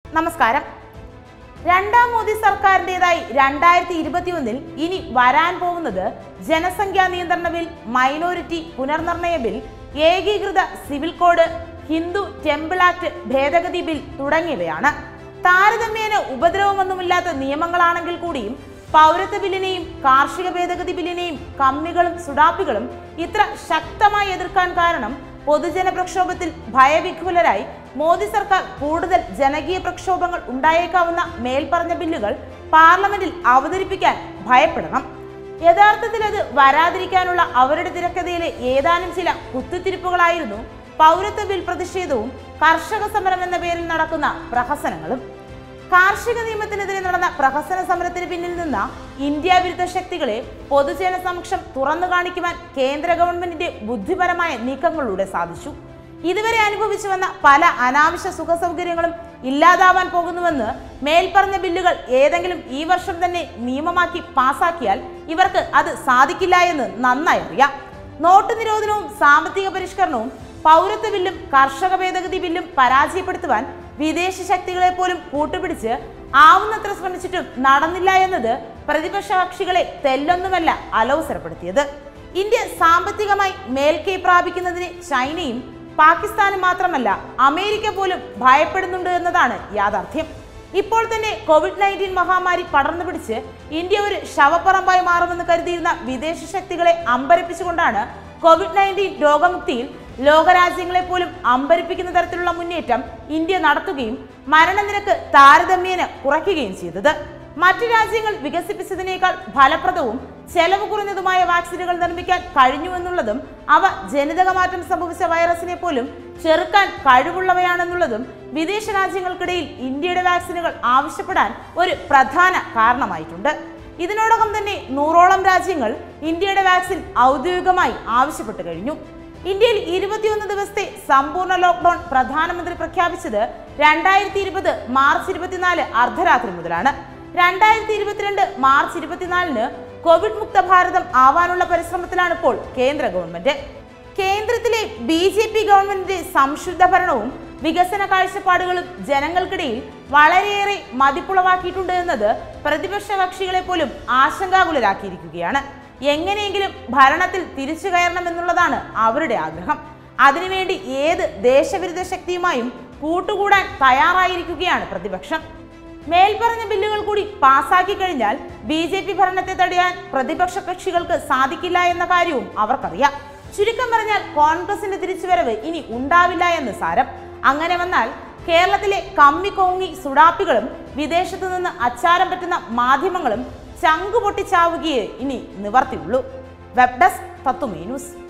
നമസ്കാരം രണ്ടാം മോദി സർക്കാരിൻ്റെതായി രണ്ടായിരത്തി ഇരുപത്തിയൊന്നിൽ ഇനി വരാൻ പോകുന്നത് ജനസംഖ്യാ നിയന്ത്രണ ബിൽ മൈനോറിറ്റി പുനർനിർണയ ബിൽ ഏകീകൃത civil code Hindu temple act ഭേദഗതി ബിൽ തുടങ്ങിയവയാണ് താരതമ്യേന ഉപദ്രവമൊന്നുമില്ലാത്ത നിയമങ്ങളാണെങ്കിൽ കൂടിയും പൗരത്വ ബില്ലിനെയും കാർഷിക ഭേദഗതി ബില്ലിനെയും കമ്മികളും സുഡാപ്പികളും ഇത്ര ശക്തമായി എതിർക്കാൻ കാരണം പൊതുജന പ്രക്ഷോഭത്തിൽ ഭയവിഹുലരായി മോദി സർക്കാർ കൂടുതൽ ജനകീയ പ്രക്ഷോഭങ്ങൾ ഉണ്ടായേക്കാവുന്ന മേൽപ്പറഞ്ഞ ബില്ലുകൾ പാർലമെന്റിൽ അവതരിപ്പിക്കാൻ ഭയപ്പെടണം യഥാർത്ഥത്തിൽ അത് വരാതിരിക്കാനുള്ള അവരുടെ തിരക്കഥയിലെ ഏതാനും ചില കുത്തിത്തിരിപ്പുകളായിരുന്നു പൗരത്വ ബിൽ പ്രതിഷേധവും കർഷക സമരം എന്ന പേരിൽ നടക്കുന്ന പ്രഹസനങ്ങളും കാർഷിക നിയമത്തിനെതിരെ നടന്ന പ്രഹസന സമരത്തിന് പിന്നിൽ നിന്ന ഇന്ത്യ വിരുദ്ധ ശക്തികളെ പൊതുജന സമക്ഷം തുറന്നു കാണിക്കുവാൻ കേന്ദ്ര ഗവൺമെന്റിന്റെ ബുദ്ധിപരമായ നീക്കങ്ങളിലൂടെ സാധിച്ചു ഇതുവരെ അനുഭവിച്ചു വന്ന പല അനാവശ്യ സുഖ സൗകര്യങ്ങളും ഇല്ലാതാവാൻ പോകുന്നുവെന്ന് മേൽപ്പറഞ്ഞ ബില്ലുകൾ ഏതെങ്കിലും ഈ വർഷം തന്നെ നിയമമാക്കി പാസാക്കിയാൽ ഇവർക്ക് അത് സാധിക്കില്ല എന്ന് നന്നായി അറിയാം നോട്ട് നിരോധനവും സാമ്പത്തിക പരിഷ്കരണവും പൗരത്വ ബില്ലും കർഷക ഭേദഗതി ബില്ലും പരാജയപ്പെടുത്തുവാൻ വിദേശ ശക്തികളെ പോലും കൂട്ടുപിടിച്ച് ആവുന്നത്ര ശ്രമിച്ചിട്ടും നടന്നില്ല എന്നത് പ്രതിപക്ഷ കക്ഷികളെ തെല്ലൊന്നുമല്ല അലോസരപ്പെടുത്തിയത് ഇന്ത്യ സാമ്പത്തികമായി മേൽക്കൈ പ്രാപിക്കുന്നതിന് ചൈനയും പാകിസ്ഥാനും മാത്രമല്ല അമേരിക്ക പോലും ഭയപ്പെടുന്നുണ്ട് എന്നതാണ് യാഥാർത്ഥ്യം ഇപ്പോൾ തന്നെ കോവിഡ് നയൻറ്റീൻ മഹാമാരി പടർന്നു പിടിച്ച് ഇന്ത്യ ഒരു ശവപ്പറമ്പായി മാറുമെന്ന് കരുതിയിരുന്ന വിദേശ ശക്തികളെ അമ്പരപ്പിച്ചുകൊണ്ടാണ് കോവിഡ് നയൻറ്റീൻ രോഗമുക്തിയിൽ ലോകരാജ്യങ്ങളെ പോലും അമ്പരിപ്പിക്കുന്ന തരത്തിലുള്ള മുന്നേറ്റം ഇന്ത്യ നടത്തുകയും മരണനിരക്ക് താരതമ്യേന കുറയ്ക്കുകയും ചെയ്തത് മറ്റു രാജ്യങ്ങൾ വികസിപ്പിച്ചതിനേക്കാൾ ഫലപ്രദവും ചെലവ് കുറഞ്ഞതുമായ വാക്സിനുകൾ നിർമ്മിക്കാൻ കഴിഞ്ഞുവെന്നുള്ളതും അവ ജനിതകമാറ്റം സംഭവിച്ച വൈറസിനെ പോലും ചെറുക്കാൻ കഴിവുള്ളവയാണെന്നുള്ളതും വിദേശ രാജ്യങ്ങൾക്കിടയിൽ ഇന്ത്യയുടെ വാക്സിനുകൾ ആവശ്യപ്പെടാൻ ഒരു പ്രധാന കാരണമായിട്ടുണ്ട് ഇതിനോടകം തന്നെ നൂറോളം രാജ്യങ്ങൾ ഇന്ത്യയുടെ വാക്സിൻ ഔദ്യോഗികമായി ആവശ്യപ്പെട്ടു കഴിഞ്ഞു ഇന്ത്യയിൽ ഇരുപത്തിയൊന്ന് ദിവസത്തെ സമ്പൂർണ്ണ ലോക്ക്ഡൌൺ പ്രധാനമന്ത്രി പ്രഖ്യാപിച്ചത് രണ്ടായിരത്തി ഇരുപത് മാർച്ച് ഇരുപത്തിനാല് അർദ്ധരാത്രി മുതലാണ് രണ്ടായിരത്തി ഇരുപത്തിരണ്ട് മാർച്ച് ഇരുപത്തിനാലിന് കോവിഡ് മുക്ത ഭാരതം ആവാനുള്ള പരിശ്രമത്തിലാണ് ഇപ്പോൾ കേന്ദ്ര ഗവൺമെന്റ് കേന്ദ്രത്തിലെ ബി ജെ പി ഗവൺമെന്റിന്റെ സംശുദ്ധ ഭരണവും വികസന കാഴ്ചപ്പാടുകളും ജനങ്ങൾക്കിടയിൽ വളരെയേറെ മതിപ്പുളവാക്കിയിട്ടുണ്ട് എന്നത് പ്രതിപക്ഷ കക്ഷികളെ പോലും ആശങ്കാകുലരാക്കിയിരിക്കുകയാണ് എങ്ങനെയെങ്കിലും ഭരണത്തിൽ തിരിച്ചു കയറണമെന്നുള്ളതാണ് അവരുടെ ആഗ്രഹം അതിനുവേണ്ടി ഏത് ദേശവിരുദ്ധ ശക്തിയുമായും കൂട്ടുകൂടാൻ തയ്യാറായിരിക്കുകയാണ് പ്രതിപക്ഷം മേൽപ്പറഞ്ഞ ബില്ലുകൾ കൂടി പാസാക്കി കഴിഞ്ഞാൽ ബി ജെ പി ഭരണത്തെ തടയാൻ പ്രതിപക്ഷ കക്ഷികൾക്ക് സാധിക്കില്ല എന്ന കാര്യവും അവർക്കറിയാം ചുരുക്കം പറഞ്ഞാൽ കോൺഗ്രസിന്റെ തിരിച്ചുവരവ് ഇനി ഉണ്ടാവില്ല എന്ന് സാരം അങ്ങനെ വന്നാൽ കേരളത്തിലെ കമ്മി കോങ്ങി സുഡാപ്പികളും വിദേശത്തു നിന്ന് അച്ചാരം പറ്റുന്ന മാധ്യമങ്ങളും ചങ്കു പൊട്ടിച്ചാവുകയേ ഇനി നിവർത്തിയുള്ളൂ വെബ് ഡെസ്ക് തത്തുമേ ന്യൂസ്